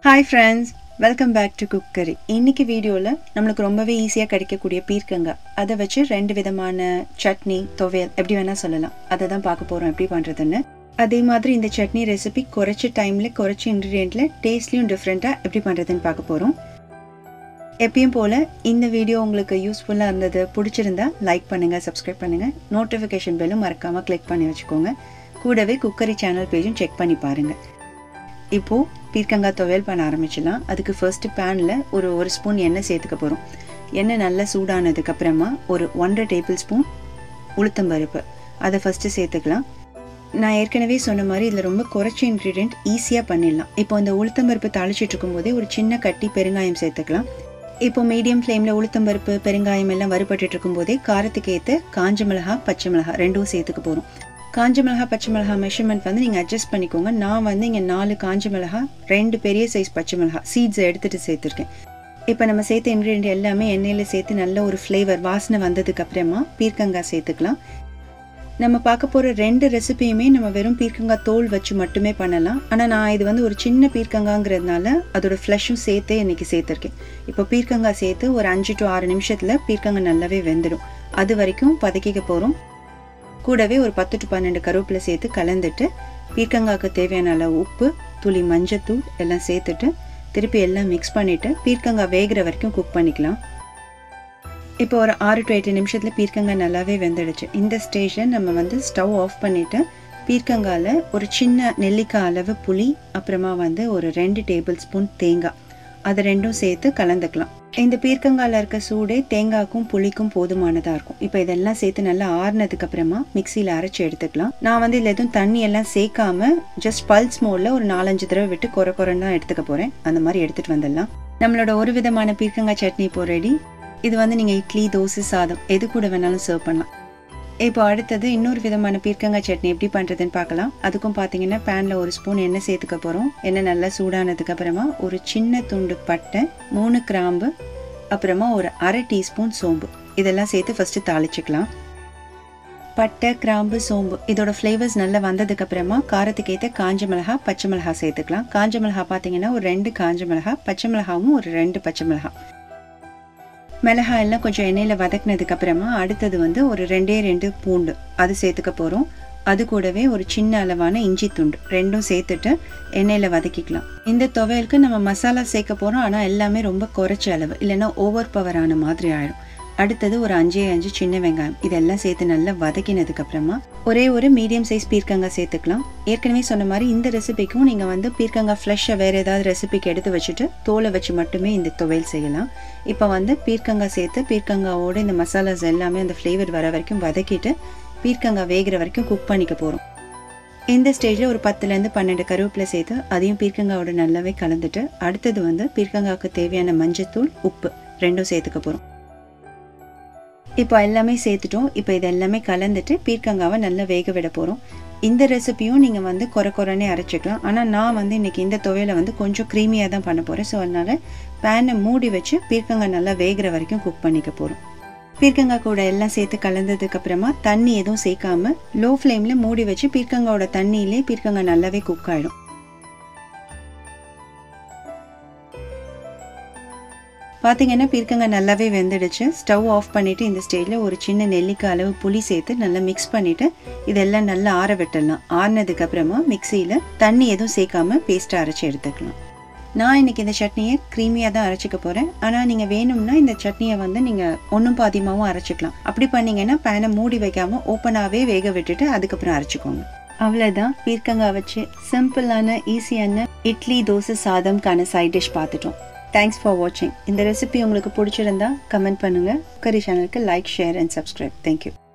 hi friends welcome back to cookery இன்னைக்கு வீடியோவில் நம்மளுக்கு ரொம்பவே ஈஸியாக கிடைக்கக்கூடிய பீர்க்கங்காய் அதை வச்சு ரெண்டு விதமான சட்னி துவையல் எப்படி வேணால் சொல்லலாம் அதை தான் பார்க்க போகிறோம் எப்படி பண்ணுறதுன்னு அதே மாதிரி இந்த சட்னி ரெசிபி குறைச்ச டைமில் குறைச்ச இன்க்ரீடியண்ட்டில் டேஸ்ட்லையும் டிஃப்ரெண்ட்டாக எப்படி பண்ணுறதுன்னு பார்க்க போகிறோம் எப்பயும் போல் இந்த வீடியோ உங்களுக்கு யூஸ்ஃபுல்லாக இருந்தது பிடிச்சிருந்தா லைக் பண்ணுங்கள் சப்ஸ்கிரைப் பண்ணுங்கள் நோட்டிஃபிகேஷன் பெல்லும் மறக்காமல் கிளிக் பண்ணி வச்சுக்கோங்க கூடவே குக்கரி சேனல் பேஜும் செக் பண்ணி பாருங்கள் இப்போது பீர்க்கங்காய் துவையல் பண்ண ஆரம்பிச்சிடலாம் அதுக்கு ஃபர்ஸ்ட்டு பேனில் ஒரு ஒரு ஸ்பூன் எண்ணெய் சேர்த்துக்க போகிறோம் எண்ணெய் நல்லா சூடானதுக்கப்புறமா ஒரு ஒன்றரை டேபிள் ஸ்பூன் உளுத்தம்பருப்பு அதை ஃபஸ்ட்டு சேர்த்துக்கலாம் நான் ஏற்கனவே சொன்ன மாதிரி இதில் ரொம்ப குறைச்ச இன்க்ரீடியன்ட் ஈஸியாக பண்ணிடலாம் இப்போ இந்த உளுத்தம்பருப்பு தாளிச்சிட்டு இருக்கும்போதே ஒரு சின்ன கட்டி பெருங்காயம் சேர்த்துக்கலாம் இப்போ மீடியம் ஃப்ளேமில் உளுத்தம்பருப்பு பெருங்காயம் எல்லாம் வறுபட்டு இருக்கும்போதே காரத்துக்கு ஏற்ற காஞ்ச மிளகா பச்சை மிளகா ரெண்டும் சேர்த்துக்க போகிறோம் காஞ்ச மிளகா பச்சை மிளகா மெஷர்மெண்ட் வந்து நீங்கள் அட்ஜஸ்ட் பண்ணிக்கோங்க நான் வந்து இங்கே நாலு காஞ்ச மிளகா ரெண்டு பெரிய சைஸ் பச்சை மிளகா சீட்ஸை எடுத்துகிட்டு சேர்த்துருக்கேன் இப்போ நம்ம சேர்த்த இன்க்ரீடியன்ட் எல்லாமே எண்ணெயில் சேர்த்து நல்ல ஒரு ஃப்ளேவர் வாசனை வந்ததுக்கு அப்புறமா பீர்க்கங்காய் சேர்த்துக்கலாம் நம்ம பார்க்க போகிற ரெண்டு ரெசிபியுமே நம்ம வெறும் பீர்க்கங்காய் தோல் வச்சு மட்டுமே பண்ணலாம் ஆனால் நான் இது வந்து ஒரு சின்ன பீர்க்கங்காங்கிறதுனால அதோட ஃப்ளஷும் சேர்த்து இன்றைக்கி சேர்த்துருக்கேன் இப்போ பீர்க்கங்காய் சேர்த்து ஒரு அஞ்சு டு ஆறு நிமிஷத்தில் பீர்க்கங்காய் நல்லாவே வெந்துடும் அது வரைக்கும் பதக்கிக்க போகிறோம் கூடவே ஒரு பத்து டு பன்னெண்டு கருவேப்பிலை சேர்த்து கலந்துட்டு பீர்க்கங்காய்க்கு தேவையான அளவு உப்பு துளி மஞ்சத்தூள் எல்லாம் சேர்த்துட்டு திருப்பி எல்லாம் மிக்ஸ் பண்ணிவிட்டு பீர்க்கங்காய் வேகிற வரைக்கும் குக் பண்ணிக்கலாம் இப்போ ஒரு ஆறு டு எட்டு நிமிஷத்தில் பீர்க்கங்காய் நல்லாவே வெந்துடுச்சு இந்த ஸ்டேஜில் நம்ம வந்து ஸ்டவ் ஆஃப் பண்ணிவிட்டு பீர்க்கங்காயில் ஒரு சின்ன நெல்லிக்காய் அளவு புளி அப்புறமா வந்து ஒரு ரெண்டு டேபிள் ஸ்பூன் தேங்காய் அதை ரெண்டும் சேர்த்து கலந்துக்கலாம் இந்த பீர்க்கங்காயில் இருக்க சூடே தேங்காய்க்கும் புளிக்கும் போதுமானதாக இருக்கும் இப்போ இதெல்லாம் சேர்த்து நல்லா ஆறுனதுக்கு அப்புறமா மிக்சியில் அரைச்சி எடுத்துக்கலாம் நான் வந்து இதில் எதுவும் தண்ணி எல்லாம் சேர்க்காம ஜஸ்ட் பல்ஸ் மோடில் ஒரு நாலஞ்சு தடவை விட்டு குறை குறைன்னு தான் எடுத்துக்க போகிறேன் அந்த மாதிரி எடுத்துகிட்டு வந்துடலாம் நம்மளோட ஒரு விதமான பீர்க்கங்காய் சட்னி இப்போ ரெடி இது வந்து நீங்கள் இட்லி தோசை சாதம் எது கூட வேணாலும் சர்வ் பண்ணலாம் இப்போ அடுத்தது இன்னொரு விதமான பீர்க்கங்காய் சட்னி எப்படி பண்ணுறதுன்னு பார்க்கலாம் அதுக்கும் பார்த்தீங்கன்னா பேனில் ஒரு ஸ்பூன் எண்ணெய் சேர்த்துக்க போகிறோம் எண்ணெய் நல்லா சூடானதுக்கு அப்புறமா ஒரு சின்ன துண்டு பட்டை மூணு கிராம்பு அப்புறமா ஒரு அரை டீஸ்பூன் சோம்பு இதெல்லாம் சேர்த்து ஃபஸ்ட்டு தாளிச்சுக்கலாம் பட்டை கிராம்பு சோம்பு இதோட ஃப்ளேவர்ஸ் நல்லா வந்ததுக்கு அப்புறமா காரத்துக்கு ஏற்ற காஞ்ச மிளகா பச்சை மிளகா சேர்த்துக்கலாம் காஞ்ச மிளகா பார்த்தீங்கன்னா ஒரு ரெண்டு காஞ்ச மிளகா பச்சை மிளகாவும் ஒரு ரெண்டு பச்சை மிளகா மிளகாய் எல்லாம் கொஞ்சம் எண்ணெயில் வதக்குனதுக்கு அப்புறமா அடுத்தது வந்து ஒரு ரெண்டே ரெண்டு பூண்டு அது சேர்த்துக்க போகிறோம் அது கூடவே ஒரு சின்ன அளவான இஞ்சி துண்டு ரெண்டும் சேர்த்துட்டு எண்ணெயில் வதக்கிக்கலாம் இந்த துவையலுக்கு நம்ம மசாலா சேர்க்க போகிறோம் ஆனால் எல்லாமே ரொம்ப குறைச்ச அளவு இல்லைன்னா ஓவர் பவர் ஆன மாதிரி ஆயிடும் அடுத்தது ஒரு அஞ்சே அஞ்சு சின்ன வெங்காயம் இதெல்லாம் சேர்த்து நல்லா வதக்கினதுக்கு அப்புறமா ஒரே ஒரு மீடியம் சைஸ் பீர்க்கங்காய் சேர்த்துக்கலாம் ஏற்கனவே சொன்ன மாதிரி இந்த ரெசிபிக்கும் நீங்கள் வந்து பீர்க்கங்காய் ஃப்ளஷை வேறு ஏதாவது ரெசிபிக்கு எடுத்து வச்சுட்டு தோலை வச்சு மட்டுமே இந்த துவையல் செய்யலாம் இப்போ வந்து பீர்க்கங்காய் சேர்த்து பீர்க்கங்காவோட இந்த மசாலாஸ் எல்லாமே அந்த ஃப்ளேவர் வர வரைக்கும் வதக்கிட்டு பீர்க்கங்காய் வேகிற வரைக்கும் குக் பண்ணிக்க போகிறோம் இந்த ஸ்டேஜில் ஒரு பத்துலேருந்து பன்னெண்டு கருவேப்பிலை சேர்த்து அதையும் பீர்க்கங்காவோட நல்லாவே கலந்துட்டு அடுத்தது வந்து பீர்க்கங்காவுக்கு தேவையான மஞ்சத்தூள் உப்பு ரெண்டும் சேர்த்துக்க போகிறோம் இப்போ எல்லாமே சேர்த்துட்டோம் இப்போ இது எல்லாமே கலந்துட்டு பீர்க்கங்காவை நல்லா வேக விட போகிறோம் இந்த ரெசிபியும் நீங்கள் வந்து குறை குறைனே அரைச்சிக்கலாம் ஆனால் நான் வந்து இன்றைக்கி இந்த துவையில வந்து கொஞ்சம் க்ரீமியாக தான் பண்ண போகிறேன் ஸோ அதனால் பேனை மூடி வச்சு பீர்க்கங்காய் நல்லா வேகிற வரைக்கும் குக் பண்ணிக்க போகிறோம் பீர்க்கங்காய் கூட எல்லாம் சேர்த்து கலந்ததுக்கு அப்புறமா தண்ணி எதுவும் சேர்க்காம லோ ஃப்ளேமில் மூடி வச்சு பீர்க்கங்காயோட தண்ணியிலே பீர்க்கங்காய் நல்லாவே குக் ஆகிடும் பார்த்தீங்கன்னா பீர்க்கங்காய் நல்லாவே வெந்துடுச்சு ஸ்டவ் ஆஃப் பண்ணிவிட்டு இந்த ஸ்டேஜில் ஒரு சின்ன நெல்லிக்காய் அளவு புளி சேர்த்து நல்லா மிக்ஸ் பண்ணிவிட்டு இதெல்லாம் நல்லா ஆற விட்டுடலாம் ஆறினதுக்கு அப்புறமா மிக்சியில் தண்ணி எதுவும் சேர்க்காம பேஸ்ட்டாக அரைச்சி எடுத்துக்கலாம் நான் இன்றைக்கி இந்த சட்னியை க்ரீமியாக தான் அரைச்சிக்க போகிறேன் ஆனால் நீங்கள் வேணும்னா இந்த சட்னியை வந்து நீங்கள் ஒன்றும் பாதியமாகவும் அரைச்சிக்கலாம் அப்படி பண்ணிங்கன்னா பேனை மூடி வைக்காமல் ஓப்பனாகவே வேக விட்டுட்டு அதுக்கப்புறம் அரைச்சிக்கோங்க அவ்வளோதான் பீர்க்கங்காய் வச்சு சிம்பிளான ஈஸியான இட்லி தோசை சாதம்கான சைட் டிஷ் பார்த்துட்டோம் தேங்க்ஸ் ஃபார் வாட்சிங் இந்த ரெசிபி உங்களுக்கு பிடிச்சிருந்தா கமெண்ட் பண்ணுங்கள் கரி சேனலுக்கு like share and subscribe thank you